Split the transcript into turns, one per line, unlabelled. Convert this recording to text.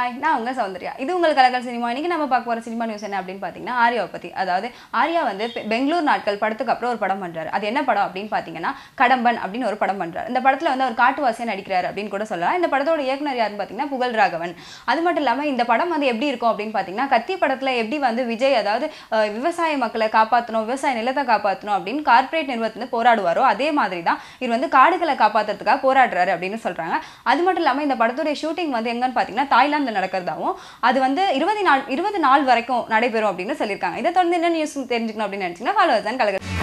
hi நான் உங்க சௌந்தர்யா இது உங்கள் கலக்கல் சினிமா இன்னைக்கு நம்ம பார்க்க போற சினிமா நியூஸ் என்ன அப்படின்னு பார்த்தீங்கன்னா ஆர்யாவை பத்தி அதாவது ஆர்யா வந்து பெ- பெங்களூர் நாட்கள் படத்துக்கு அப்புறம் ஒரு படம் பண்றாரு அது என்ன படம் அப்படின்னு பார்த்தீங்கன்னா கடம்பன் அப்படின்னு ஒரு படம் பண்றாரு இந்த படத்துல வந்து அவர் காட்டுவாசியா நடிக்கிறாரு அப்படின்னு கூட சொல்லலாம் இந்த படத்தோட இயக்குனர் யாருன்னு பார்த்தீங்கன்னா புகழ் ராகவன் அது மட்டும் இல்லாம இந்த படம் வந்து எப்படி இருக்கும் அப்படின்னு பார்த்தீங்கன்னா கத்தி படத்துல எப்படி வந்து விஜய் அதாவது அஹ், விவசாய மக்களை காப்பாற்றணும் விவசாய நிலத்தை காப்பாற்றணும் அப்படின்னு கார்ப்பரேட் நிறுவனத்துல போராடுவாரோ அதே மாதிரி தான் இவர் வந்து காடுகளை காப்பாத்துறதுக்காக போராடுறாரு அப்படின்னு சொல்றாங்க அது மட்டும் இல்லாம இந்த படத்துடைய ஷூட்டிங் வந்து எங்கன்னு பார்த்தீங்கன்னா தாய்லாந்து நடக்கிறதாவும் அது வந்து இருபது நாள் இருபது நாள் வரைக்கும் நடைபெறும் அப்படின்னு சொல்லியிருக்காங்க இதை தொடர்ந்து என்ன நியூஸ் தெரிஞ்சுக்கணும் அப்படின்னு நினைச்சீங்கன்னா ஃபாலோவர்ஸ் தான் கலக